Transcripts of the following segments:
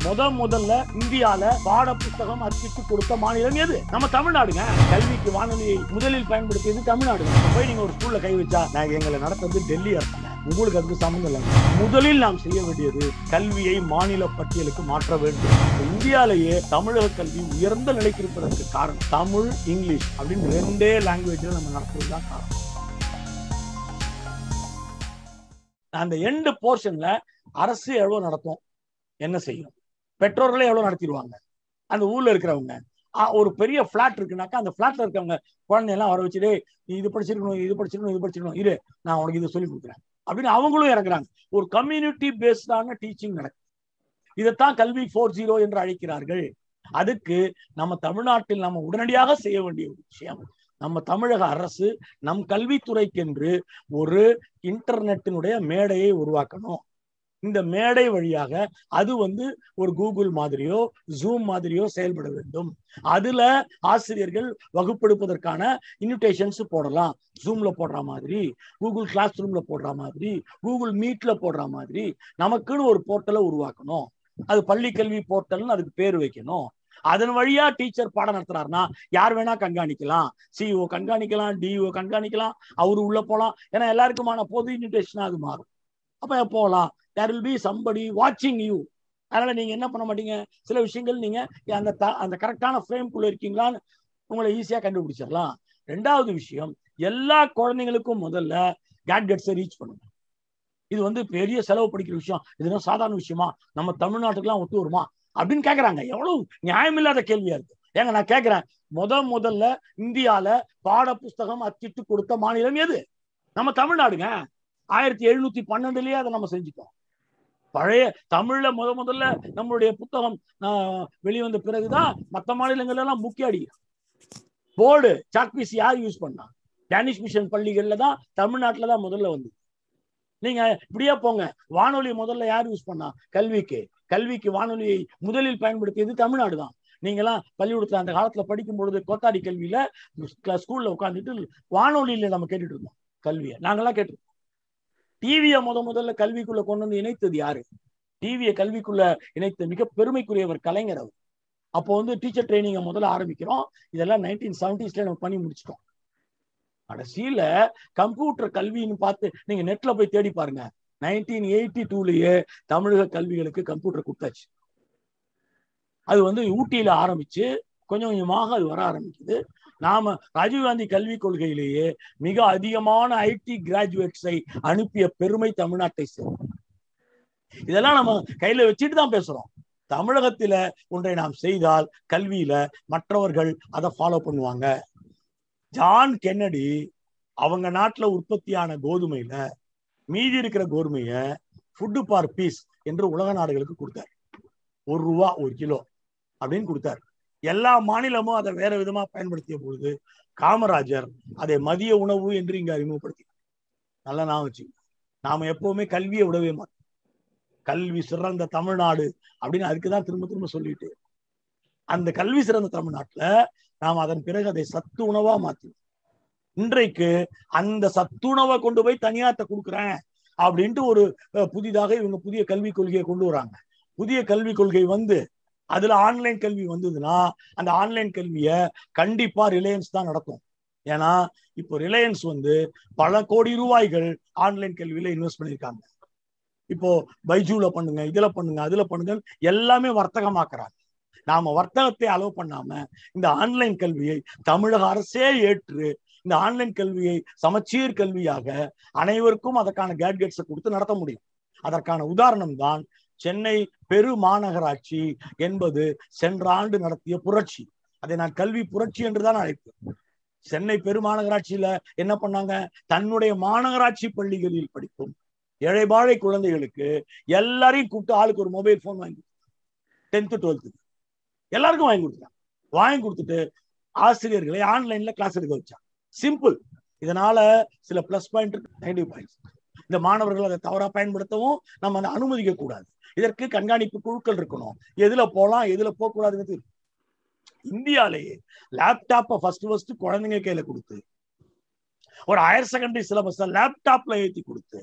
முத முதல்ல இந்தியால பாட புத்தகம் அச்சிட்டு கொடுத்த மாநிலம் எது நம்ம தமிழ்நாடுங்க கல்விக்கு வானொலியை முதலில் பயன்படுத்தியது தமிழ்நாடு போய் நீங்க ஒரு ஸ்கூல்ல கை வச்சா நான் எங்களை நடத்துறது டெல்லி அரசுங்க உங்களுக்கு அதுக்கு சம்மந்தம் இல்லை முதலில் நாம் செய்ய வேண்டியது கல்வியை மாநில பட்டியலுக்கு மாற்ற வேண்டும் இந்தியாலேயே தமிழக கல்வி உயர்ந்த நிலைக்கு இருப்பதற்கு காரணம் தமிழ் இங்கிலீஷ் அப்படின்னு ரெண்டே லாங்குவேஜ்ல நம்ம நடத்துறது தான் காரணம் அந்த எண்டு போர்ஷன்ல அரசு எவ்வளவு நடத்தும் என்ன செய்யும் பெற்றோர்களே எவ்வளவு நடத்திடுவாங்க அந்த ஊர்ல இருக்கிறவங்க ஆ, ஒரு பெரிய பிளாட் இருக்குனாக்கா அந்த பிளாட்ல இருக்கவங்க குழந்தையெல்லாம் வர வச்சுட்டு நீ இது படிச்சிருக்கணும் இது படிச்சிருக்கணும் இது படிச்சிருக்கணும் இரு நான் உனக்கு இதை சொல்லி கொடுக்குறேன் அப்படின்னு அவங்களும் இறங்குறாங்க ஒரு கம்யூனிட்டி பேஸ்டான டீச்சிங் நடக்குது இதைத்தான் கல்வி ஃபோர் ஜீரோ என்று அழைக்கிறார்கள் அதுக்கு நம்ம தமிழ்நாட்டில் நம்ம உடனடியாக செய்ய வேண்டிய ஒரு விஷயம் நம்ம தமிழக அரசு நம் கல்வித்துறைக்கென்று ஒரு இன்டர்நெட்டினுடைய மேடையை உருவாக்கணும் இந்த மேடை வழியாக அது வந்து ஒரு கூகுள் மாதிரியோ ஜூம் மாதிரியோ செயல்பட வேண்டும் அதுல ஆசிரியர்கள் வகுப்பெடுப்பதற்கான இன்விடேஷன்ஸ் போடலாம் ஜூம்ல போடுற மாதிரி கூகுள் கிளாஸ் ரூம்ல போடுற மாதிரி கூகுள் மீட்ல போடுற மாதிரி நமக்குன்னு ஒரு போர்ட்டலை உருவாக்கணும் அது பள்ளி கல்வி போர்ட்டல்னு அதுக்கு பேர் வைக்கணும் அதன் வழியா டீச்சர் பாடம் நடத்துறாருன்னா யார் வேணா கண்காணிக்கலாம் சிஇஓ கண்காணிக்கலாம் டிஇஓ கண்காணிக்கலாம் அவரு உள்ள போலாம் ஏன்னா எல்லாருக்குமான பொது இன்விடேஷனா அது மாறும் அப்ப போகலாம் தேர் வில் பி சம்படி வாட்சிங் யூ அதனால நீங்க என்ன பண்ண மாட்டீங்க சில விஷயங்கள் நீங்க அந்த த- அந்த கரெக்டான ஃப்ரேம்குள்ள இருக்கீங்களான்னு உங்களை ஈஸியா கண்டுபிடிச்சிடலாம் ரெண்டாவது விஷயம் எல்லா குழந்தைங்களுக்கும் முதல்ல கேட்கெட்ஸை ரீச் பண்ணுங்க இது வந்து பெரிய செலவு படிக்கிற விஷயம் இதுனா சாதாரண விஷயமா நம்ம தமிழ்நாட்டுக்குலாம் ஒத்து வருமா அப்படின்னு கேக்குறாங்க எவ்வளவு நியாயமில்லாத கேள்வியா இருக்கு ஏங்க நான் கேக்குறேன் முத முதல்ல இந்தியால பாட புஸ்தகம் அச்சிட்டு கொடுத்த மாநிலம் எது நம்ம தமிழ்நாடுங்க ஆயிரத்தி எழுநூத்தி பன்னெண்டுலயே அதை நம்ம செஞ்சுட்டோம் பழைய தமிழ்ல முத முதல்ல நம்மளுடைய புத்தகம் ஆஹ், வெளிவந்த பிறகுதான் மற்ற மாநிலங்கள்ல எல்லாம் முக்கிய அடிக்கிறான் போர்டு சாக்பீஸ் யார் யூஸ் பண்ணா டேனிஷ் மிஷன் பள்ளிகள்ல தான் தமிழ்நாட்டுல தான் முதல்ல வந்து நீங்க இப்படியே போங்க வானொலி முதல்ல யார் யூஸ் பண்ணா கல்விக்கு கல்விக்கு வானொலியை முதலில் பயன்படுத்தியது தமிழ்நாடு தான் நீங்களாம் பள்ளிக்கூடத்துல அந்த காலத்துல படிக்கும் பொழுது கோத்தாடி கல்வியில ஸ்கூல்ல உட்காந்துட்டு வானொலியில நம்ம கேட்டுட்டு இருந்தோம் கல்வியை நாங்கெல்லாம் கேட்டிருக்கோம் டிவியை முத முதல்ல கல்விக்குள்ள கொண்டு வந்து இணைத்தது யாரு டிவியை கல்விக்குள்ள இணைத்த மிக பெருமைக்குரியவர் கலைஞர் அவர் அப்போ வந்து டீச்சர் ட்ரைனிங்கை முதல்ல ஆரம்பிக்கிறோம் இதெல்லாம் நைன்டீன் செவன்டிஸ்ல நம்ம பண்ணி முடிச்சிட்டோம் கடைசியில கம்ப்யூட்டர் கல்வின்னு பார்த்து நீங்க நெட்ல போய் தேடி பாருங்க நைன்டீன் எயிட்டி டூலயே தமிழக கல்விகளுக்கு கம்ப்யூட்டர் கொடுத்தாச்சு அது வந்து ஊட்டியில ஆரம்பிச்சு கொஞ்சம் கொஞ்சமாக அது வர ஆரம்பிக்குது நாம ராஜீவ்காந்தி கல்விக் கொள்கையிலேயே மிக அதிகமான ஐடி கிராஜுவேட்ஸை அனுப்பிய பெருமை தமிழ்நாட்டை சேர்ந்தது இதெல்லாம் நம்ம கையில வச்சுட்டு தான் பேசுறோம் தமிழகத்தில ஒன்றை நாம் செய்தால் கல்வியில மற்றவர்கள் அதை ஃபாலோ பண்ணுவாங்க ஜான் கென்னடி அவங்க நாட்டுல உற்பத்தியான கோதுமையில மீதி இருக்கிற கோதுமைய ஃபுட்டு ஃபார் பீஸ் என்று உலக நாடுகளுக்கு கொடுத்தார் ஒரு ரூபா ஒரு கிலோ அப்படின்னு கொடுத்தார் எல்லா மாநிலமும் அதை வேற விதமா பயன்படுத்திய பொழுது காமராஜர் அதை மதிய உணவு என்று இங்க அறிமுகப்படுத்தினார் நல்லா நான் வச்சு நாம எப்பவுமே கல்வியை விடவே மாட்டோம் கல்வி சிறந்த தமிழ்நாடு அப்படின்னு அதுக்குதான் திரும்ப திரும்ப சொல்லிட்டு அந்த கல்வி சிறந்த தமிழ்நாட்டுல நாம் அதன் பிறகு அதை சத்து உணவா மாத்தினோம் இன்றைக்கு அந்த சத்துணவை கொண்டு போய் தனியார்ட்ட கொடுக்குறேன் அப்படின்ட்டு ஒரு அஹ், புதிதாக இவங்க புதிய கல்விக் கொள்கையை கொண்டு வராங்க புதிய கல்விக் கொள்கை வந்து அதுல ஆன்லைன் கல்வி வந்ததுன்னா அந்த ஆன்லைன் கல்வியை கண்டிப்பா ரிலையன்ஸ் தான் நடத்தும் ஏன்னா இப்போ ரிலையன்ஸ் வந்து பல கோடி ரூபாய்கள் ஆன்லைன் கல்வியில இன்வெஸ்ட் பண்ணியிருக்காங்க இப்போ பைஜூல பண்ணுங்க இதுல பண்ணுங்க அதுல பண்ணுங்க எல்லாமே வர்த்தகமாக்குறாங்க நாம வர்த்தகத்தை அலோவ் பண்ணாம இந்த ஆன்லைன் கல்வியை தமிழக அரசே ஏற்று இந்த ஆன்லைன் கல்வியை சமச்சீர் கல்வியாக அனைவருக்கும் அதற்கான கேட்கெட்ஸை கொடுத்து நடத்த முடியும் அதற்கான உதாரணம் தான் சென்னை பெரு மாநகராட்சி என்பது சென்ற ஆண்டு நடத்திய புரட்சி அதை நான் கல்வி புரட்சி என்றுதான் அழைப்பேன் சென்னை பெருமாநகராட்சியில என்ன பண்ணாங்க தன்னுடைய மாநகராட்சி பள்ளிகளில் படிக்கும் ஏழைபாழை குழந்தைகளுக்கு எல்லாரையும் கூப்பிட்டு ஆளுக்கு ஒரு மொபைல் போன் வாங்கி டென்த்து டுவெல்த்து எல்லாருக்கும் வாங்கி கொடுத்தாங்க வாங்கி கொடுத்துட்டு ஆசிரியர்களை ஆன்லைன்ல கிளாஸ் எடுக்க வச்சாங்க சிம்பிள் இதனால சில பிளஸ் பாயிண்ட் நெகட்டிவ் பாயிண்ட்ஸ் இந்த மாணவர்கள் அதை தவறா பயன்படுத்தவும் நம்ம அதை அனுமதிக்க கூடாது இதற்கு கண்காணிப்பு குழுக்கள் இருக்கணும் எதுல போலாம் எதுல போக கூடாதுன்னு இந்தியாலேயே லேப்டாப்பை ஃபர்ஸ்ட் ஃபர்ஸ்ட் குழந்தைங்க கையில கொடுத்து ஒரு ஹையர் செகண்டரி சிலபஸ் லேப்டாப்ல ஏத்தி கொடுத்து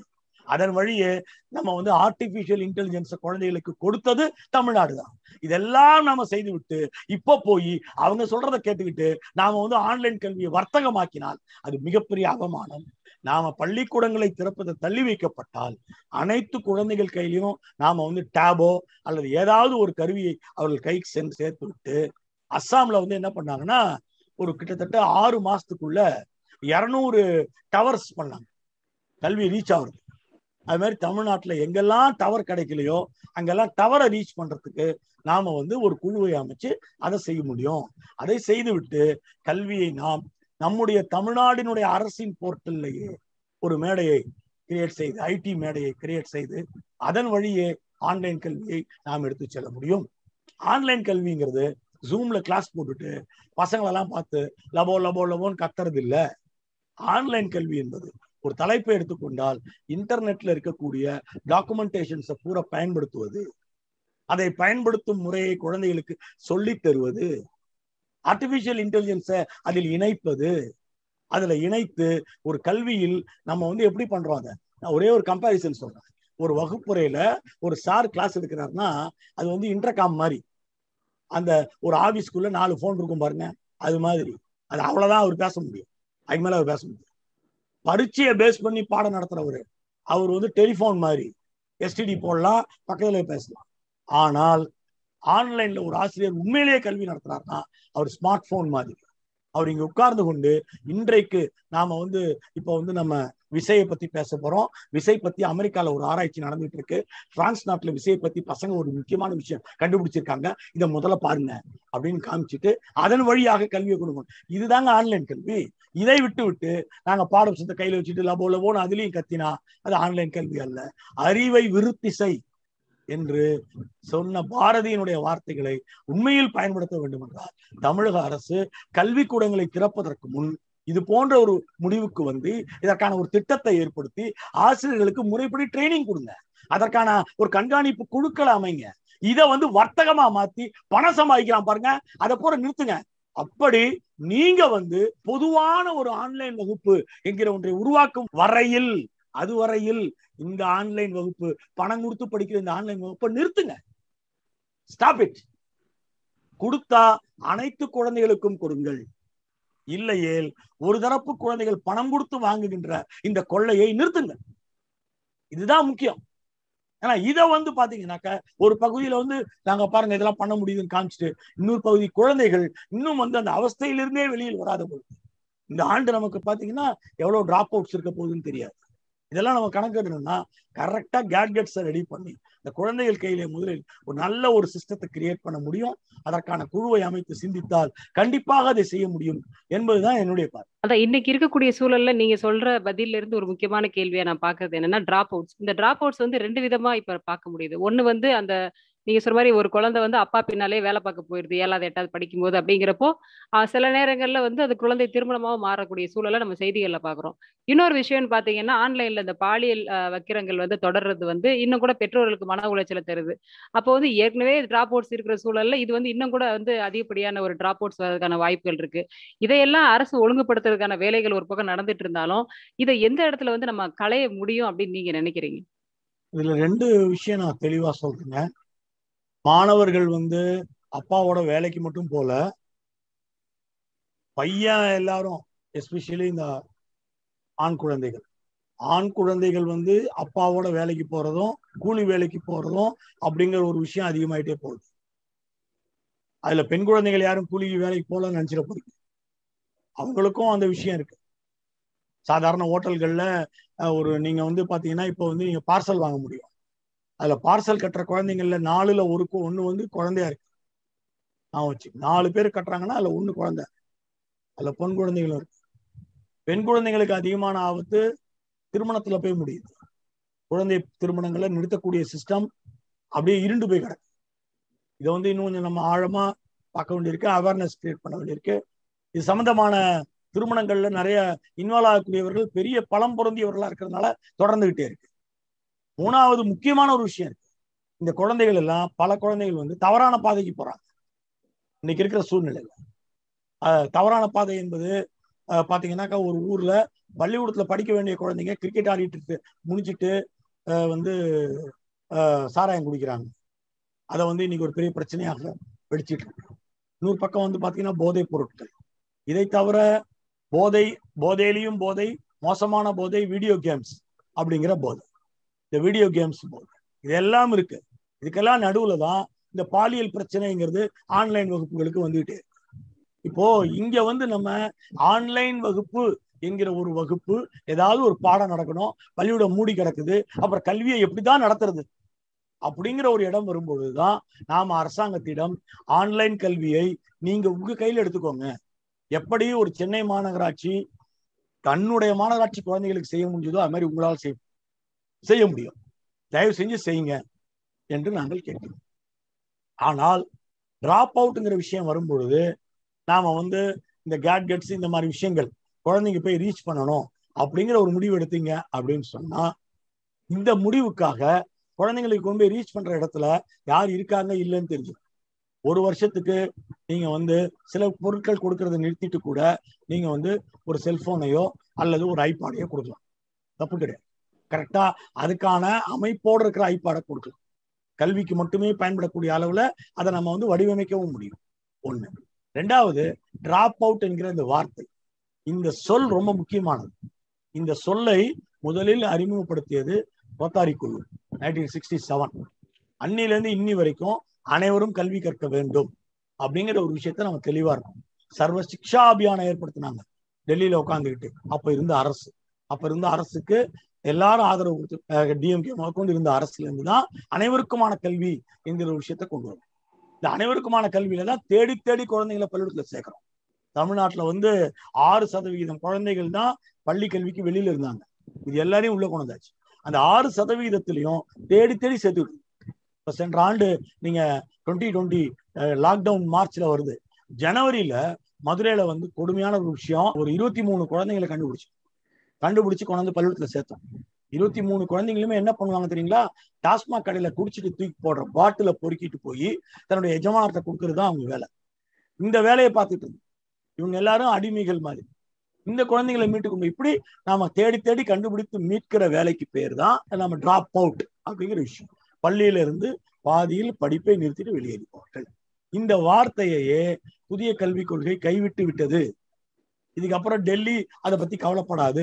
அதன் வழியே நம்ம வந்து ஆர்டிபிஷியல் இன்டெலிஜென்ஸ் குழந்தைகளுக்கு கொடுத்தது தமிழ்நாடு தான் இதெல்லாம் நாம செய்து விட்டு இப்போ போய் அவங்க சொல்றதை கேட்டுக்கிட்டு நாம வந்து ஆன்லைன் கல்வியை வர்த்தகமாக்கினால் அது மிகப்பெரிய அவமானம் நாம பள்ளிக்கூடங்களை திறப்பதை தள்ளி வைக்கப்பட்டால் அனைத்து குழந்தைகள் கையிலையும் நாம வந்து டேபோ அல்லது ஏதாவது ஒரு கருவியை அவர்கள் கைக்கு சென்று சேர்த்து விட்டு அஸ்ஸாம்ல வந்து என்ன பண்ணாங்கன்னா ஒரு கிட்டத்தட்ட ஆறு மாசத்துக்குள்ள இருநூறு டவர்ஸ் பண்ணாங்க கல்வி ரீச் ஆகுறது அது மாதிரி தமிழ்நாட்டுல எங்கெல்லாம் டவர் கிடைக்கலையோ அங்கெல்லாம் டவரை ரீச் பண்றதுக்கு நாம வந்து ஒரு குழுவை அமைச்சு அதை செய்ய முடியும் அதை செய்து விட்டு கல்வியை நாம் நம்முடைய தமிழ்நாடினுடைய அரசின் போர்ட்டல்லையே ஒரு மேடையை கிரியேட் செய்து ஐடி மேடையை கிரியேட் செய்து அதன் வழியே ஆன்லைன் கல்வியை நாம் எடுத்து செல்ல முடியும் ஆன்லைன் கல்விங்கிறது ஜூம்ல கிளாஸ் போட்டுட்டு பசங்களெல்லாம் பார்த்து லபோ லபோ லபோன்னு கத்துறது இல்ல ஆன்லைன் கல்வி என்பது ஒரு தலைப்பை எடுத்துக்கொண்டால் இன்டர்நெட்ல இருக்கக்கூடிய டாக்குமெண்டேஷன்ஸை பூரா பயன்படுத்துவது அதை பயன்படுத்தும் முறையை குழந்தைகளுக்கு சொல்லித் தருவது ஆர்டிபிஷியல் இன்டெலிஜென்ஸை அதில் இணைப்பது அதுல இணைத்து ஒரு கல்வியில் நம்ம வந்து எப்படி பண்றோம் அதை நான் ஒரே ஒரு கம்பாரிசன் சொல்றேன் ஒரு வகுப்புறையில ஒரு சார் கிளாஸ் எடுக்கிறாருன்னா அது வந்து இன்டர்காம் மாதிரி அந்த ஒரு ஆபீஸ்க்குள்ள நாலு போன் இருக்கும் பாருங்க அது மாதிரி அது அவ்வளவுதான் அவர் பேச முடியும் அதுக்கு மேல அவர் பேச முடியும் பரீட்சையை பேஸ் பண்ணி பாடம் நடத்துறவரு அவர் வந்து டெலிஃபோன் மாதிரி எஸ்டிடி போடலாம் பக்கத்துல பேசலாம் ஆனால் ஆன்லைன்ல ஒரு ஆசிரியர் உண்மையிலேயே கல்வி நடத்துறாருன்னா அவர் ஸ்மார்ட் போன் மாதிரி அவர் இங்க உட்கார்ந்து கொண்டு இன்றைக்கு நாம வந்து இப்ப வந்து நம்ம விசையை பத்தி பேச போறோம் விசை பத்தி அமெரிக்கால ஒரு ஆராய்ச்சி நடந்துட்டு இருக்கு பிரான்ஸ் நாட்டுல விசையை பத்தி பசங்க ஒரு முக்கியமான விஷயம் கண்டுபிடிச்சிருக்காங்க இதை முதல்ல பாருங்க அப்படின்னு காமிச்சிட்டு அதன் வழியாக கல்வியை கொடுக்கணும் இதுதாங்க ஆன்லைன் கல்வி இதை விட்டு விட்டு நாங்க பாடப்புத்தகத்தை கையில வச்சுட்டு லபோ லபோன்னு அதுலயும் கத்தினா அது ஆன்லைன் கல்வி அல்ல அறிவை விருத்தி செய் என்று சொன்ன பாரதியினுடைய வார்த்தைகளை உண்மையில் பயன்படுத்த வேண்டும் என்றால் தமிழக அரசு கல்விக்கூடங்களை திறப்பதற்கு முன் இது போன்ற ஒரு முடிவுக்கு வந்து இதற்கான ஒரு திட்டத்தை ஏற்படுத்தி ஆசிரியர்களுக்கு முறைப்படி ட்ரைனிங் கொடுங்க அதற்கான ஒரு கண்காணிப்பு குழுக்களை அமைங்க இதை வந்து வர்த்தகமா மாத்தி பணம் சம்பாதிக்கலாம் பாருங்க அதை போற நிறுத்துங்க அப்படி நீங்க வந்து பொதுவான ஒரு ஆன்லைன் வகுப்பு என்கிற ஒன்றை உருவாக்கும் வரையில் அதுவரையில் இந்த ஆன்லைன் வகுப்பு பணம் கொடுத்து படிக்கிற இந்த ஆன்லைன் வகுப்பை நிறுத்துங்க ஸ்டாப் இட் கொடுத்தா அனைத்து குழந்தைகளுக்கும் கொடுங்கள் இல்லையேல் ஒரு தரப்பு குழந்தைகள் பணம் கொடுத்து வாங்குகின்ற இந்த கொள்ளையை நிறுத்துங்க இதுதான் முக்கியம் ஏன்னா இதை வந்து பாத்தீங்கன்னாக்க ஒரு பகுதியில வந்து நாங்க பாருங்க இதெல்லாம் பண்ண முடியுதுன்னு காமிச்சிட்டு இன்னொரு பகுதி குழந்தைகள் இன்னும் வந்து அந்த அவஸ்தையிலிருந்தே வெளியில் வராத பொழுது இந்த ஆண்டு நமக்கு பாத்தீங்கன்னா எவ்வளவு டிராப் அவுட்ஸ் இருக்க போகுதுன்னு தெரியாது இதெல்லாம் நம்ம கணக்கெடுக்கணும்னா கரெக்டா கேட்கெட்ஸை ரெடி பண்ணி இந்த குழந்தைகள் கையிலே முதலில் ஒரு நல்ல ஒரு சிஸ்டத்தை கிரியேட் பண்ண முடியும் அதற்கான குழுவை அமைத்து சிந்தித்தால் கண்டிப்பாக அதை செய்ய முடியும் என்பதுதான் என்னுடைய பார்வை அதான் இன்னைக்கு இருக்கக்கூடிய சூழல்ல நீங்க சொல்ற பதில இருந்து ஒரு முக்கியமான கேள்வியா நான் பாக்குறது என்னன்னா டிராப் அவுட்ஸ் இந்த டிராப் அவுட்ஸ் வந்து ரெண்டு விதமா இப்ப பார்க்க முடியுது ஒண்ணு வந்து அந்த நீங்க சொல்ற மாதிரி ஒரு குழந்தை வந்து அப்பா பின்னாலே வேலை பார்க்க போயிருது ஏழாவது எட்டாவது படிக்கும்போது அப்படிங்கிறப்போ சில நேரங்கள்ல வந்து அது குழந்தை திருமணமாக மாறக்கூடிய சூழலை நம்ம செய்திகள்ல பாக்குறோம் இன்னொரு விஷயம்னு பாத்தீங்கன்னா ஆன்லைன்ல இந்த பாலியல் வக்கிரங்கள் வந்து தொடர்றது வந்து இன்னும் கூட பெற்றோர்களுக்கு மன உளைச்சலை தருது அப்போ வந்து ஏற்கனவே டிராப் அவுட்ஸ் இருக்கிற சூழல்ல இது வந்து இன்னும் கூட வந்து அதிகப்படியான ஒரு டிராப் அவுட்ஸ் வரதுக்கான வாய்ப்புகள் இருக்கு இதையெல்லாம் அரசு ஒழுங்குபடுத்துறதுக்கான வேலைகள் ஒரு பக்கம் நடந்துட்டு இருந்தாலும் இதை எந்த இடத்துல வந்து நம்ம களைய முடியும் அப்படின்னு நீங்க நினைக்கிறீங்க இதுல ரெண்டு விஷயம் நான் தெளிவா சொல்றேங்க மாணவர்கள் வந்து அப்பாவோட வேலைக்கு மட்டும் போல பையன் எல்லாரும் எஸ்பெஷலி இந்த ஆண் குழந்தைகள் ஆண் குழந்தைகள் வந்து அப்பாவோட வேலைக்கு போறதும் கூலி வேலைக்கு போறதும் அப்படிங்கிற ஒரு விஷயம் அதிகமாயிட்டே போகுது அதுல பெண் குழந்தைகள் யாரும் கூலி வேலைக்கு போகலன்னு நினைச்சிட போறீங்க அவங்களுக்கும் அந்த விஷயம் இருக்கு சாதாரண ஹோட்டல்கள்ல ஒரு நீங்க வந்து பாத்தீங்கன்னா இப்போ வந்து நீங்க பார்சல் வாங்க முடியும் அதுல பார்சல் கட்டுற குழந்தைங்கள்ல நாலுல ஒரு ஒண்ணு வந்து குழந்தையா இருக்கு நான் வச்சு நாலு பேர் கட்டுறாங்கன்னா அதுல ஒண்ணு குழந்தை அதுல பெண் குழந்தைகளும் இருக்கு பெண் குழந்தைங்களுக்கு அதிகமான ஆபத்து திருமணத்துல போய் முடியுது குழந்தை திருமணங்களை நிறுத்தக்கூடிய சிஸ்டம் அப்படியே இருண்டு போய் கிடக்கு இதை வந்து இன்னும் கொஞ்சம் நம்ம ஆழமா பார்க்க வேண்டியிருக்கு அவேர்னஸ் கிரியேட் பண்ண வேண்டியிருக்கு இது சம்பந்தமான திருமணங்கள்ல நிறைய இன்வால்வ் ஆகக்கூடியவர்கள் பெரிய பலம் பொருந்தியவர்களா இருக்கிறதுனால தொடர்ந்துகிட்டே இருக்கு மூணாவது முக்கியமான ஒரு விஷயம் இருக்கு இந்த குழந்தைகள் எல்லாம் பல குழந்தைகள் வந்து தவறான பாதைக்கு போறாங்க இன்னைக்கு இருக்கிற சூழ்நிலையில தவறான பாதை என்பது பாத்தீங்கன்னாக்கா ஒரு ஊர்ல பள்ளிக்கூடத்துல படிக்க வேண்டிய குழந்தைங்க கிரிக்கெட் ஆடிட்டு இருக்கு முடிச்சுட்டு அஹ், வந்து அஹ், சாராயம் குடிக்கிறாங்க அதை வந்து இன்னைக்கு ஒரு பெரிய பிரச்சனையாக வெடிச்சிட்டு இருக்கு இன்னொரு பக்கம் வந்து பாத்தீங்கன்னா போதைப் பொருட்கள் இதை தவிர போதை போதையிலையும் போதை மோசமான போதை வீடியோ கேம்ஸ் அப்படிங்கிற போதை இந்த வீடியோ கேம்ஸ் போதை இதெல்லாம் இருக்கு இதுக்கெல்லாம் நடுவுல தான் இந்த பாலியல் பிரச்சனைங்கிறது ஆன்லைன் வகுப்புகளுக்கு வந்துகிட்டே இருக்கு இப்போ இங்க வந்து நம்ம ஆன்லைன் வகுப்பு என்கிற ஒரு வகுப்பு ஏதாவது ஒரு பாடம் நடக்கணும் பள்ளியோட மூடி கிடக்குது அப்புறம் கல்வியை எப்படிதான் நடத்துறது அப்படிங்கிற ஒரு இடம் வரும்பொழுதுதான் நாம அரசாங்கத்திடம் ஆன்லைன் கல்வியை நீங்க உங்க கையில எடுத்துக்கோங்க எப்படி ஒரு சென்னை மாநகராட்சி தன்னுடைய மாநகராட்சி குழந்தைகளுக்கு செய்ய முடிஞ்சதோ அது மாதிரி உங்களால் செய்ய செய்ய முடியும் தயவு செஞ்சு செய்யுங்க என்று நாங்கள் கேட்கிறோம் ஆனால் டிராப் அவுட்ங்கிற விஷயம் வரும்பொழுது நாம வந்து இந்த கேட்கெட்ஸ் இந்த மாதிரி விஷயங்கள் குழந்தைங்க போய் ரீச் பண்ணணும் அப்படிங்கிற ஒரு முடிவு எடுத்தீங்க அப்படின்னு சொன்னா இந்த முடிவுக்காக குழந்தைங்களுக்கு கொண்டு போய் ரீச் பண்ற இடத்துல யார் இருக்காங்க இல்லைன்னு தெரிஞ்சுக்கணும் ஒரு வருஷத்துக்கு நீங்க வந்து சில பொருட்கள் கொடுக்கறத நிறுத்திட்டு கூட நீங்க வந்து ஒரு செல்போனையோ அல்லது ஒரு ஐபாடையோ கொடுக்கலாம் தப்பு கிடையாது கரெக்டா அதுக்கான அமைப்போடு இருக்கிற ஐபாடை கொடுக்கலாம் கல்விக்கு மட்டுமே பயன்படக்கூடிய அளவுல அதை நம்ம வந்து வடிவமைக்கவும் முடியும் ஒண்ணு ரெண்டாவது டிராப் அவுட் என்கிற இந்த வார்த்தை இந்த சொல் ரொம்ப முக்கியமானது இந்த சொல்லை முதலில் அறிமுகப்படுத்தியது ரோத்தாரி குழு நைன்டீன் சிக்ஸ்டி செவன் அன்னிலேருந்து இன்னி வரைக்கும் அனைவரும் கல்வி கற்க வேண்டும் அப்படிங்கிற ஒரு விஷயத்த நம்ம தெளிவா இருக்கும் சர்வ சிக்ஷா அபியானம் ஏற்படுத்தினாங்க டெல்லியில உட்காந்துக்கிட்டு அப்ப இருந்த அரசு அப்ப இருந்த அரசுக்கு எல்லாரும் ஆதரவு கொடுத்து டிஎம்கே கொண்டு இருந்த அரசுல இருந்து தான் அனைவருக்குமான கல்வி என்கிற ஒரு விஷயத்த கொண்டு வரும் இந்த அனைவருக்குமான கல்வியில தான் தேடி தேடி குழந்தைங்களை பள்ளிக்கூடத்துல சேர்க்கிறோம் தமிழ்நாட்டுல வந்து ஆறு சதவிகிதம் குழந்தைகள் தான் பள்ளி கல்விக்கு வெளியில இருந்தாங்க இது எல்லாரையும் உள்ள கொண்டு வந்தாச்சு அந்த ஆறு சதவிகிதத்திலையும் தேடி தேடி சேர்த்து விடுது இப்ப சென்ற ஆண்டு நீங்க டுவெண்ட்டி டுவெண்ட்டி லாக்டவுன் மார்ச்ல வருது ஜனவரியில மதுரையில வந்து கொடுமையான ஒரு விஷயம் ஒரு இருபத்தி மூணு குழந்தைங்களை கண்டுபிடிச்சு கண்டுபிடிச்சு கொண்டாந்து பள்ளிக்கூடத்துல சேர்த்தோம் இருபத்தி மூணு குழந்தைங்களுமே என்ன பண்ணுவாங்க தெரியுங்களா டாஸ்மாக் கடையில குடிச்சிட்டு தூக்கி போடுற பாட்டில பொறுக்கிட்டு போய் தன்னுடைய எஜமானத்தை கொடுக்கறது தான் அவங்க வேலை இந்த வேலையை பார்த்துட்டு இருந்து இவங்க எல்லாரும் அடிமைகள் மாதிரி இந்த குழந்தைங்களை மீட்டு கொண்டு இப்படி நாம தேடி தேடி கண்டுபிடித்து மீட்கிற வேலைக்கு பேர் தான் நம்ம டிராப் அவுட் அப்படிங்கிற விஷயம் பள்ளியில இருந்து பாதியில் படிப்பை நிறுத்திட்டு வெளியேறிப்பார்கள் இந்த வார்த்தையையே புதிய கல்விக் கொள்கை கைவிட்டு விட்டது இதுக்கப்புறம் டெல்லி அதை பத்தி கவலைப்படாது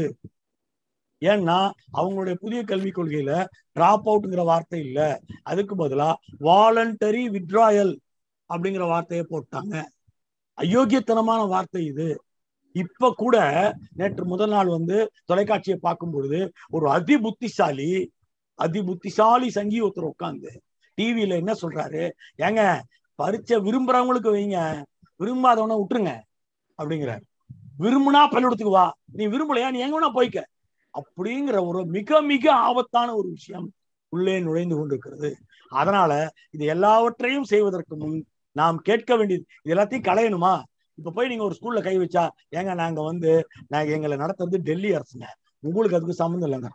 ஏன்னா அவங்களுடைய புதிய கல்விக் கொள்கையில டிராப் அவுட்ங்கிற வார்த்தை இல்ல அதுக்கு பதிலா வாலண்டரி வித்ராயல் அப்படிங்கிற வார்த்தையை போட்டாங்க அயோக்கியத்தனமான வார்த்தை இது இப்ப கூட நேற்று முதல் நாள் வந்து தொலைக்காட்சியை பார்க்கும் பொழுது ஒரு அதி புத்திசாலி அதி புத்திசாலி சங்கி ஒருத்தர் உட்காந்து டிவியில என்ன சொல்றாரு ஏங்க பரீட்சை விரும்புறவங்களுக்கு வைங்க விரும்பாதவன விட்டுருங்க அப்படிங்கிறாரு விரும்புனா பள்ளிக்கூடத்துக்கு வா நீ விரும்பலையா நீ எங்க வேணா போய்க்க அப்படிங்கிற ஒரு மிக மிக ஆபத்தான ஒரு விஷயம் உள்ளே நுழைந்து கொண்டிருக்கிறது அதனால இது எல்லாவற்றையும் செய்வதற்கு முன் நாம் கேட்க வேண்டியது இது எல்லாத்தையும் களையணுமா இப்ப போய் நீங்க ஒரு ஸ்கூல்ல கை வச்சா ஏங்க நாங்க வந்து நாங்க எங்களை நடத்துறது டெல்லி அரசுங்க உங்களுக்கு அதுக்கு சம்மந்தம் இல்லைங்க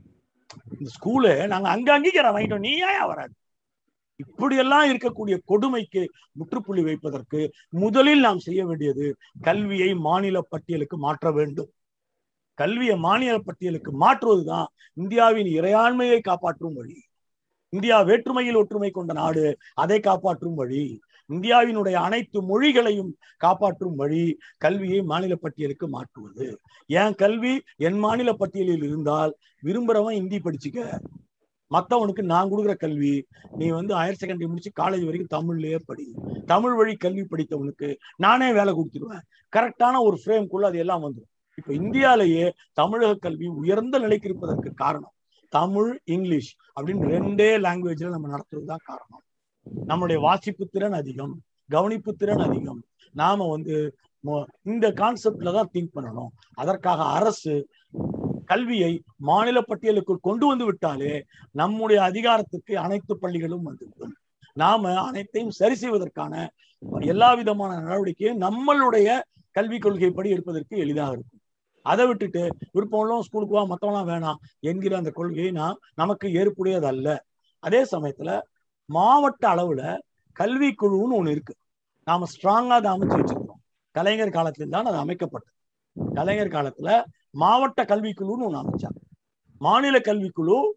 இந்த ஸ்கூலு நாங்க அங்க அங்கீகாரம் வாங்கிட்டோம் நீ ஏன் வராது இப்படியெல்லாம் இருக்கக்கூடிய கொடுமைக்கு முற்றுப்புள்ளி வைப்பதற்கு முதலில் நாம் செய்ய வேண்டியது கல்வியை மாநில பட்டியலுக்கு மாற்ற வேண்டும் கல்வியை மாநில பட்டியலுக்கு மாற்றுவதுதான் இந்தியாவின் இறையாண்மையை காப்பாற்றும் வழி இந்தியா வேற்றுமையில் ஒற்றுமை கொண்ட நாடு அதை காப்பாற்றும் வழி இந்தியாவினுடைய அனைத்து மொழிகளையும் காப்பாற்றும் வழி கல்வியை மாநில பட்டியலுக்கு மாற்றுவது என் கல்வி என் மாநில பட்டியலில் இருந்தால் விரும்புறவன் ஹிந்தி படிச்சுக்க மத்தவனுக்கு நான் கொடுக்குற கல்வி நீ வந்து ஹையர் செகண்டரி முடிச்சு காலேஜ் வரைக்கும் தமிழ்லயே படி தமிழ் வழி கல்வி படித்தவனுக்கு நானே வேலை கொடுத்துருவேன் கரெக்டான ஒரு ஃப்ரேம்குள்ள அது எல்லாம் வந்துடும் இப்ப இந்தியாலேயே தமிழக கல்வி உயர்ந்த நிலைக்கு இருப்பதற்கு காரணம் தமிழ் இங்கிலீஷ் அப்படின்னு ரெண்டே லாங்குவேஜ்ல நம்ம நடத்துறது தான் காரணம் நம்மளுடைய வாசிப்பு திறன் அதிகம் கவனிப்பு திறன் அதிகம் நாம வந்து இந்த கான்செப்ட்ல தான் திங்க் பண்ணணும் அதற்காக அரசு கல்வியை மாநில பட்டியலுக்குள் கொண்டு வந்து விட்டாலே நம்முடைய அதிகாரத்துக்கு அனைத்து பள்ளிகளும் வந்துவிடும் நாம அனைத்தையும் சரி செய்வதற்கான எல்லா விதமான நடவடிக்கையும் நம்மளுடைய கல்விக் கொள்கைப்படி எடுப்பதற்கு எளிதாக இருக்கும் அதை விட்டுட்டு விருப்பம்லாம் ஸ்கூலுக்கு வா மத்தவங்களாம் வேணாம் என்கிற அந்த கொள்கையை நான் நமக்கு ஏற்புடையது அல்ல அதே சமயத்துல மாவட்ட அளவுல கல்வி குழுன்னு ஒண்ணு இருக்கு நாம ஸ்ட்ராங்கா அதை அமைச்சு வச்சிருக்கோம் கலைஞர் காலத்தில் தான் அது அமைக்கப்பட்டது கலைஞர் காலத்துல மாவட்ட கல்விக்குழுன்னு ஒண்ணு அமைச்சாங்க மாநில கல்விக்குழு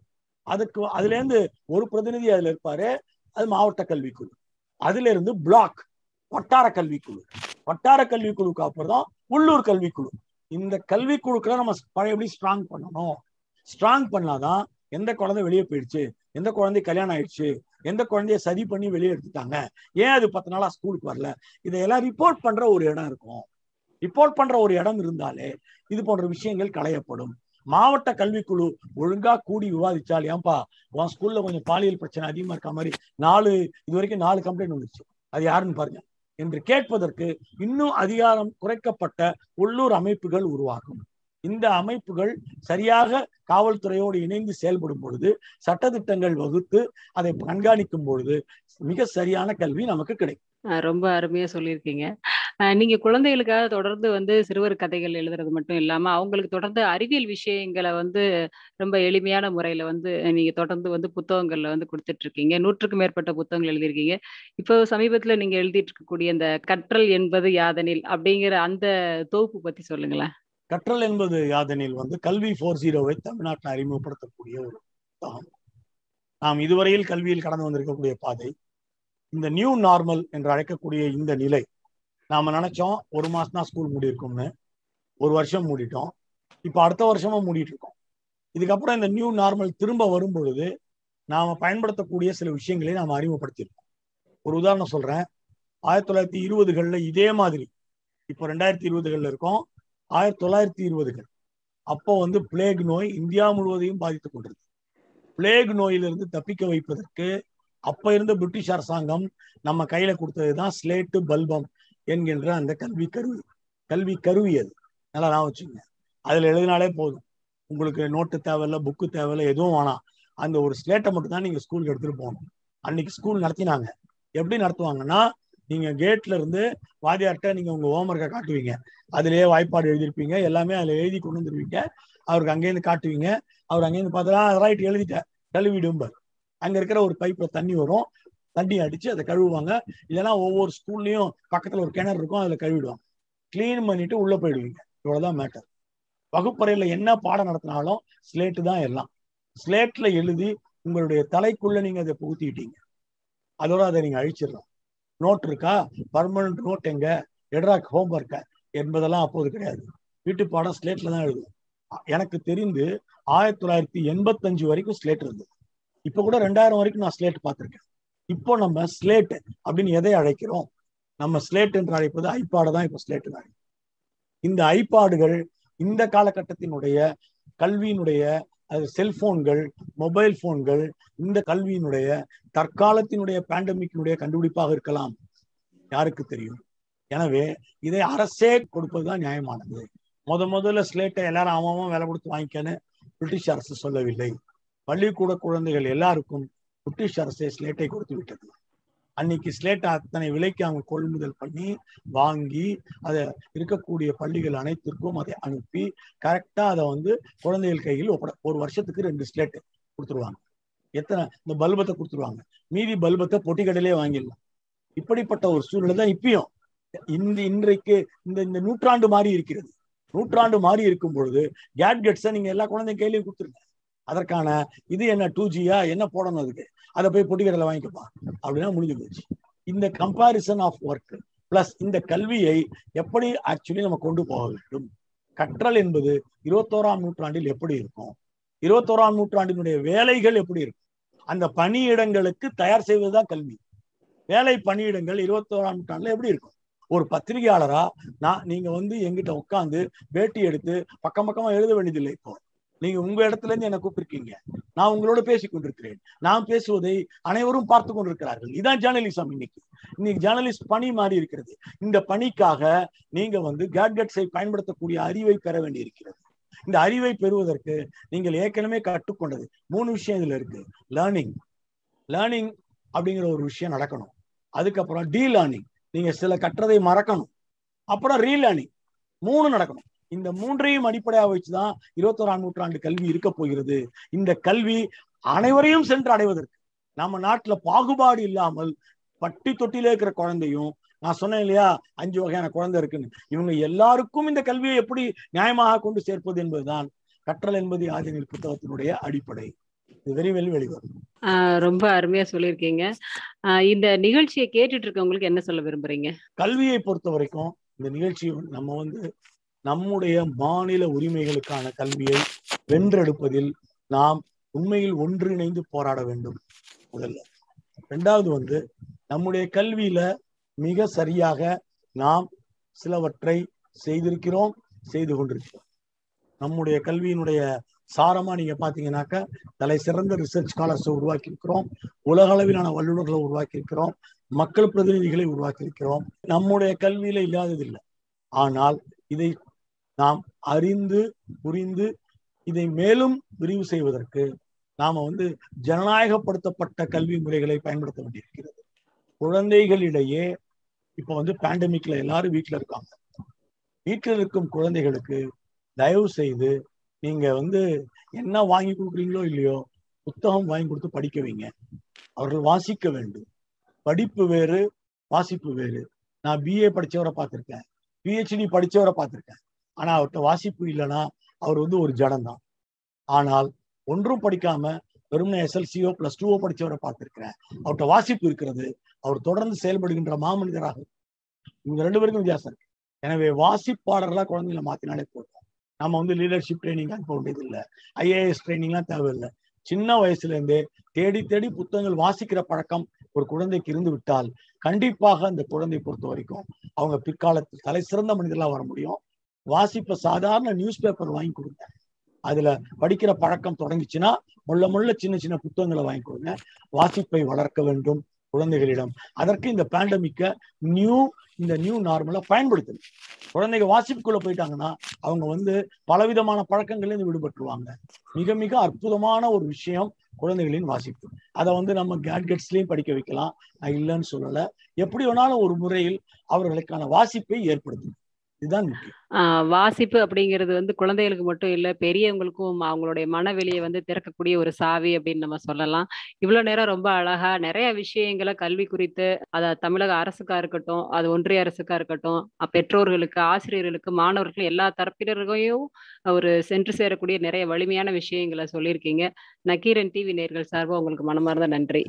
அதுக்கு அதுல இருந்து ஒரு பிரதிநிதி அதுல இருப்பாரு அது மாவட்ட கல்விக்குழு அதுல இருந்து பிளாக் வட்டார கல்விக்குழு வட்டார கல்விக்குழுக்கு அப்புறம் தான் உள்ளூர் கல்விக்குழு இந்த கல்விக்குழுக்களை நம்ம பழையபடி ஸ்ட்ராங் பண்ணணும் ஸ்ட்ராங் பண்ணாதான் எந்த குழந்தை வெளியே போயிடுச்சு எந்த குழந்தை கல்யாணம் ஆயிடுச்சு எந்த குழந்தைய சதி பண்ணி வெளியே எடுத்துட்டாங்க ஏன் அது பத்து நாளா ஸ்கூலுக்கு வரல இதையெல்லாம் ரிப்போர்ட் பண்ற ஒரு இடம் இருக்கும் ரிப்போர்ட் பண்ற ஒரு இடம் இருந்தாலே இது போன்ற விஷயங்கள் களையப்படும் மாவட்ட கல்விக்குழு ஒழுங்கா கூடி விவாதிச்சால் ஏன்பா உன் ஸ்கூல்ல கொஞ்சம் பாலியல் பிரச்சனை அதிகமா இருக்க மாதிரி நாலு இது வரைக்கும் நாலு கம்ப்ளைண்ட் வந்துச்சு அது யாருன்னு பாருங்க என்று கேட்பதற்கு இன்னும் அதிகாரம் குறைக்கப்பட்ட உள்ளூர் அமைப்புகள் உருவாகும் இந்த அமைப்புகள் சரியாக காவல்துறையோடு இணைந்து செயல்படும் பொழுது சட்டத்திட்டங்கள் வகுத்து அதை கண்காணிக்கும் பொழுது மிக சரியான கல்வி நமக்கு கிடைக்கும் ரொம்ப அருமையா சொல்லியிருக்கீங்க நீங்க குழந்தைகளுக்காக தொடர்ந்து வந்து சிறுவர் கதைகள் எழுதுறது மட்டும் இல்லாம அவங்களுக்கு தொடர்ந்து அறிவியல் விஷயங்களை வந்து ரொம்ப எளிமையான முறையில வந்து நீங்க தொடர்ந்து வந்து புத்தகங்கள்ல வந்து கொடுத்துட்டு இருக்கீங்க நூற்றுக்கும் மேற்பட்ட புத்தகங்கள் எழுதியிருக்கீங்க இப்போ சமீபத்துல நீங்க எழுதிட்டு இருக்கக்கூடிய அந்த கற்றல் என்பது யாதனில் அப்படிங்கிற அந்த தொகுப்பு பத்தி சொல்லுங்களேன் கற்றல் என்பது யாதனில் வந்து கல்வி ஃபோர் ஜீரோவை தமிழ்நாட்டில் அறிமுகப்படுத்தக்கூடிய ஒரு புத்தகம் நாம் இதுவரையில் கல்வியில் கடந்து வந்திருக்கக்கூடிய பாதை இந்த நியூ நார்மல் என்று அழைக்கக்கூடிய இந்த நிலை நாம நினைச்சோம் ஒரு மாசம் தான் ஸ்கூல் மூடி இருக்கோம்னு ஒரு வருஷம் மூடிட்டோம் இப்போ அடுத்த வருஷமும் மூடிட்டு இருக்கோம் இதுக்கப்புறம் இந்த நியூ நார்மல் திரும்ப வரும் பொழுது நாம பயன்படுத்தக்கூடிய சில விஷயங்களை நாம் அறிமுகப்படுத்தியிருக்கோம் ஒரு உதாரணம் சொல்றேன் ஆயிரத்தி தொள்ளாயிரத்தி இருபதுகள்ல இதே மாதிரி இப்போ ரெண்டாயிரத்தி இருபதுகள்ல இருக்கோம் ஆயிரத்தி தொள்ளாயிரத்தி இருபதுகள் அப்போ வந்து பிளேக் நோய் இந்தியா முழுவதையும் பாதித்துக் கொண்டிருக்கு பிளேக் நோயிலிருந்து தப்பிக்க வைப்பதற்கு அப்ப இருந்த பிரிட்டிஷ் அரசாங்கம் நம்ம கையில கொடுத்ததுதான் ஸ்லேட்டு பல்பம் என்கின்ற அந்த கல்வி கருவி கல்வி கருவி அது நல்லா நான் வச்சுங்க அதுல எழுதினாலே போதும் உங்களுக்கு நோட்டு தேவையில்ல புக்கு தேவையில்ல எதுவும் வேணாம் அந்த ஒரு ஸ்லேட்டை மட்டும் தான் நீங்க ஸ்கூலுக்கு எடுத்துட்டு போகணும் அன்னைக்கு ஸ்கூல் நடத்தினாங்க எப்படி நடத்துவாங்கன்னா நீங்க கேட்ல இருந்து வாதியார்கிட்ட நீங்க உங்க ஹோம்ஒர்க்கை காட்டுவீங்க அதுலயே வாய்ப்பாடு எழுதிருப்பீங்க எல்லாமே அதுல எழுதி கொண்டு வந்துருவீங்க அவருக்கு அங்கேருந்து காட்டுவீங்க அவர் அங்கேருந்து பார்த்தா ரைட் எழுதிட்டேன் கழுவிடும்பார் அங்க இருக்கிற ஒரு பைப்ல தண்ணி வரும் தண்ணி அடிச்சு அதை கழுவுவாங்க இல்லைன்னா ஒவ்வொரு ஸ்கூல்லையும் பக்கத்துல ஒரு கிணறு இருக்கும் அதுல கழுவிடுவாங்க கிளீன் பண்ணிட்டு உள்ள போயிடுவீங்க இவ்வளவுதான் மேட்டர் வகுப்பறையில என்ன பாடம் நடத்தினாலும் ஸ்லேட்டு தான் எல்லாம் ஸ்லேட்ல எழுதி உங்களுடைய தலைக்குள்ள நீங்க அதை புகுத்திக்கிட்டீங்க அதோட அதை நீங்க அழிச்சிடலாம் நோட் இருக்கா பர்மனன்ட் நோட் எங்க எட்ராக் ஹோம்ஒர்க்க என்பதெல்லாம் அப்போது கிடையாது வீட்டு பாடம் ஸ்லேட்ல தான் எழுதும் எனக்கு தெரிந்து ஆயிரத்தி தொள்ளாயிரத்தி எண்பத்தஞ்சு வரைக்கும் ஸ்லேட் இருந்தது இப்ப கூட ரெண்டாயிரம் வரைக்கும் நான் ஸ்லேட் பார்த்திருக்கேன் இப்போ நம்ம ஸ்லேட் அப்படின்னு எதை அழைக்கிறோம் நம்ம ஸ்லேட் என்று அழைப்பது ஐபாடு தான் இப்போ ஸ்லேட் தான் இந்த ஐபாடுகள் இந்த காலகட்டத்தினுடைய கல்வியினுடைய அது செல்போன்கள் மொபைல் போன்கள் இந்த கல்வியினுடைய தற்காலத்தினுடைய பேண்டமிக்கினுடைய கண்டுபிடிப்பாக இருக்கலாம் யாருக்கு தெரியும் எனவே இதை அரசே கொடுப்பதுதான் நியாயமானது முத முதல்ல ஸ்லேட்டை எல்லாரும் அவன் வேலை கொடுத்து வாங்கிக்கன்னு பிரிட்டிஷ் அரசு சொல்லவில்லை பள்ளிக்கூட குழந்தைகள் எல்லாருக்கும் பிரிட்டிஷ் அரசே ஸ்லேட்டை கொடுத்து விட்டது அன்னைக்கு ஸ்லேட்டை அத்தனை விலைக்கு அவங்க கொள்முதல் பண்ணி வாங்கி அதை இருக்கக்கூடிய பள்ளிகள் அனைத்திற்கும் அதை அனுப்பி கரெக்டா அதை வந்து குழந்தைகள் கையில் ஒப்பட ஒரு வருஷத்துக்கு ரெண்டு ஸ்லேட்டு கொடுத்துருவாங்க எத்தனை இந்த பல்பத்தை கொடுத்துருவாங்க மீதி பல்பத்தை பொட்டி கடையிலே வாங்கிடலாம் இப்படிப்பட்ட ஒரு சூழ்நிலை தான் இப்பயும் இந்த இன்றைக்கு இந்த இந்த நூற்றாண்டு மாறி இருக்கிறது நூற்றாண்டு மாறி இருக்கும் பொழுது கேட்கெட்ஸை நீங்க எல்லா குழந்தைங்க கையிலையும் கொடுத்துருங்க அதற்கான இது என்ன டூ ஜியா என்ன போடணும் அதுக்கு அதை போய் பொட்டிக்கடையில் வாங்கிக்கப்பா அப்படின்னா முடிஞ்சு போச்சு இந்த கம்பாரிசன் ஆஃப் ஒர்க் பிளஸ் இந்த கல்வியை எப்படி ஆக்சுவலி நம்ம கொண்டு போக வேண்டும் கற்றல் என்பது இருபத்தோராம் நூற்றாண்டில் எப்படி இருக்கும் இருபத்தோராம் நூற்றாண்டினுடைய வேலைகள் எப்படி இருக்கும் அந்த பணியிடங்களுக்கு தயார் செய்வதுதான் கல்வி வேலை பணியிடங்கள் இருபத்தோராம் நூற்றாண்டுல எப்படி இருக்கும் ஒரு பத்திரிகையாளரா நான் நீங்க வந்து எங்கிட்ட உட்காந்து பேட்டி எடுத்து பக்கம் பக்கமா எழுத வேண்டியதில்லை இப்போ நீங்க உங்க இடத்துல இருந்து என்ன கூப்பிட்டிருக்கீங்க நான் உங்களோட பேசிக் கொண்டிருக்கிறேன் நான் பேசுவதை அனைவரும் பார்த்து கொண்டிருக்கிறார்கள் இதான் ஜேர்னலிசம் இன்னைக்கு இன்னைக்கு ஜேர்னலிஸ்ட் பணி மாறி இருக்கிறது இந்த பணிக்காக நீங்க வந்து கேட்கெட்ஸை பயன்படுத்தக்கூடிய அறிவை பெற வேண்டி இருக்கிறது இந்த அறிவை பெறுவதற்கு நீங்கள் ஏற்கனவே கற்றுக்கொண்டது மூணு விஷயம் இதுல இருக்கு லேர்னிங் லேர்னிங் அப்படிங்கிற ஒரு விஷயம் நடக்கணும் அதுக்கப்புறம் டி லேர்னிங் நீங்க சில கற்றதை மறக்கணும் அப்புறம் ரீலேர்னிங் மூணு நடக்கணும் இந்த மூன்றையும் அடிப்படையாக வச்சுதான் இருபத்தோராம் நூற்றாண்டு கல்வி இருக்க போகிறது இந்த கல்வி அனைவரையும் சென்று அடைவதற்கு நம்ம நாட்டுல பாகுபாடு இல்லாமல் பட்டி தொட்டிலே இருக்கிற குழந்தையும் நான் சொன்னேன் இல்லையா அஞ்சு வகையான குழந்தை இருக்குன்னு இவங்க எல்லாருக்கும் இந்த கல்வியை எப்படி நியாயமாக கொண்டு சேர்ப்பது என்பதுதான் கற்றல் என்பது ஆதினில் புத்தகத்தினுடைய அடிப்படை இது வெரி வெல் வெளிவரும் ஆஹ் ரொம்ப அருமையா சொல்லியிருக்கீங்க ஆஹ் இந்த நிகழ்ச்சியை கேட்டுட்டு இருக்கவங்களுக்கு என்ன சொல்ல விரும்புறீங்க கல்வியை பொறுத்த வரைக்கும் இந்த நிகழ்ச்சி நம்ம வந்து நம்முடைய மாநில உரிமைகளுக்கான கல்வியை வென்றெடுப்பதில் நாம் உண்மையில் ஒன்றிணைந்து போராட வேண்டும் முதல்ல ரெண்டாவது வந்து நம்முடைய கல்வியில மிக சரியாக நாம் சிலவற்றை செய்திருக்கிறோம் செய்து கொண்டிருக்கிறோம் நம்முடைய கல்வியினுடைய சாரமா நீங்க பாத்தீங்கன்னாக்க தலை சிறந்த ரிசர்ச் ஸ்காலர்ஸை உருவாக்கி இருக்கிறோம் உலக அளவிலான வல்லுநர்களை உருவாக்கி இருக்கிறோம் மக்கள் பிரதிநிதிகளை உருவாக்கி இருக்கிறோம் நம்முடைய கல்வியில இல்லாததில்லை ஆனால் இதை நாம் அறிந்து புரிந்து இதை மேலும் விரிவு செய்வதற்கு நாம வந்து ஜனநாயகப்படுத்தப்பட்ட கல்வி முறைகளை பயன்படுத்த வேண்டியிருக்கிறது குழந்தைகளிடையே இப்ப வந்து பேண்டமிக்ல எல்லாரும் வீட்டுல இருக்காங்க வீட்டில் இருக்கும் குழந்தைகளுக்கு தயவு செய்து நீங்க வந்து என்ன வாங்கி கொடுக்குறீங்களோ இல்லையோ புத்தகம் வாங்கி கொடுத்து படிக்க வைங்க அவர்கள் வாசிக்க வேண்டும் படிப்பு வேறு வாசிப்பு வேறு நான் பிஏ படிச்சவரை பார்த்திருக்கேன் பிஹெச்டி படிச்சவரை பார்த்திருக்கேன் ஆனா அவர்கிட்ட வாசிப்பு இல்லைன்னா அவர் வந்து ஒரு ஜடம் தான் ஆனால் ஒன்றும் படிக்காம வெறும் எஸ்எல்சியோ பிளஸ் டூவோ படிச்சவரை பார்த்திருக்கிறேன் அவர்கிட்ட வாசிப்பு இருக்கிறது அவர் தொடர்ந்து செயல்படுகின்ற மாமனிதராக இவங்க ரெண்டு பேருக்கும் வித்தியாசம் இருக்கு எனவே வாசிப்பாளர்களா குழந்தைங்களை மாத்தினாலே போதும் நம்ம வந்து லீடர்ஷிப் ட்ரைனிங் அனுப்ப வேண்டியது இல்லை ஐஏஎஸ் ட்ரைனிங்லாம் தேவையில்லை சின்ன வயசுல இருந்தே தேடி தேடி புத்தகங்கள் வாசிக்கிற பழக்கம் ஒரு குழந்தைக்கு இருந்து விட்டால் கண்டிப்பாக அந்த குழந்தை பொறுத்த வரைக்கும் அவங்க பிற்காலத்தில் தலை சிறந்த மனிதர்களா வர முடியும் வாசிப்ப சாதாரண நியூஸ் பேப்பர் வாங்கி கொடுங்க அதுல படிக்கிற பழக்கம் தொடங்கிச்சுன்னா முள்ள முள்ள சின்ன சின்ன புத்தகங்களை வாங்கி கொடுங்க வாசிப்பை வளர்க்க வேண்டும் குழந்தைகளிடம் அதற்கு இந்த பேண்டமிக்க நியூ இந்த நியூ நார்மலா பயன்படுத்தணும் குழந்தைங்க வாசிப்புக்குள்ள போயிட்டாங்கன்னா அவங்க வந்து பலவிதமான பழக்கங்கள்ல இருந்து விடுபட்டுருவாங்க மிக மிக அற்புதமான ஒரு விஷயம் குழந்தைகளின் வாசிப்பு அதை வந்து நம்ம கேட்கெட்ஸ்லயும் படிக்க வைக்கலாம் நான் இல்லைன்னு சொல்லல எப்படி வேணாலும் ஒரு முறையில் அவர்களுக்கான வாசிப்பை ஏற்படுத்தணும் இதுதான் முக்கியம் ஆஹ் வாசிப்பு அப்படிங்கிறது வந்து குழந்தைகளுக்கு மட்டும் இல்ல பெரியவங்களுக்கும் அவங்களுடைய மனவெளியை வந்து திறக்கக்கூடிய ஒரு சாவி அப்படின்னு நம்ம சொல்லலாம் இவ்வளவு நேரம் ரொம்ப அழகா நிறைய விஷயங்களை கல்வி குறித்து அத தமிழக அரசுக்கா இருக்கட்டும் அது ஒன்றிய அரசுக்கா இருக்கட்டும் அஹ் பெற்றோர்களுக்கு ஆசிரியர்களுக்கு மாணவர்களுக்கு எல்லா தரப்பினர்களையும் ஒரு சென்று சேரக்கூடிய நிறைய வலிமையான விஷயங்களை சொல்லியிருக்கீங்க நக்கீரன் டிவி நேர்கள் சார்பா உங்களுக்கு மனமார்ந்த நன்றி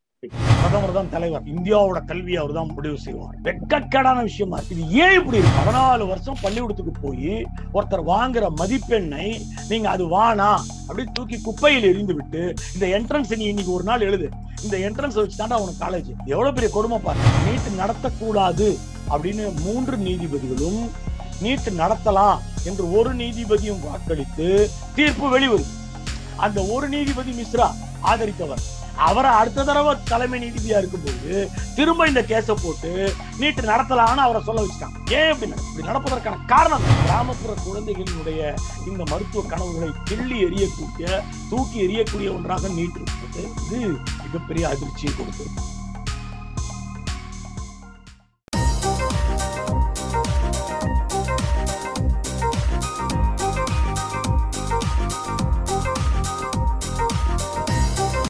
பிரதமர் தான் தலைவர் இந்தியாவோட கல்வியை அவர் தான் முடிவு செய்வார் வெட்கக்கேடான விஷயமா இருக்கு. இது ஏன் இப்படி இருக்கு பதினாலு வருஷம் பள்ளிக்கூடத்துக்கு போய் ஒருத்தர் வாங்குற மதிப்பெண்ணை நீங்க அது வானா அப்படி தூக்கி குப்பையில் எரிந்து விட்டு இந்த என்ட்ரன்ஸ் நீ இன்னைக்கு ஒரு நாள் எழுது இந்த என்ட்ரன்ஸ் வச்சு தாண்டா உனக்கு காலேஜ் எவ்வளவு பெரிய கொடுமை பாரு நீட் நடத்தக்கூடாது அப்படின்னு மூன்று நீதிபதிகளும் நீட் நடத்தலாம் என்று ஒரு நீதிபதியும் வாக்களித்து தீர்ப்பு வெளிவருது அந்த ஒரு நீதிபதி மிஸ்ரா ஆதரித்தவர் அவரை அடுத்த தடவை தலைமை நீதிபதியா இருக்கும்போது திரும்ப இந்த கேஸ போட்டு நீட்டு நடத்தலாம்னு அவரை சொல்ல வச்சுட்டாங்க ஏன் இப்படி நட- இப்படி நடப்பதற்கான காரணம் கிராமப்புற குழந்தைகளினுடைய இந்த மருத்துவ கனவுகளை கிள்ளி எறியக்கூடிய தூக்கி எறியக்கூடிய ஒன்றாக நீட் இருப்பது இது மிகப்பெரிய அதிர்ச்சியை கொடுத்தது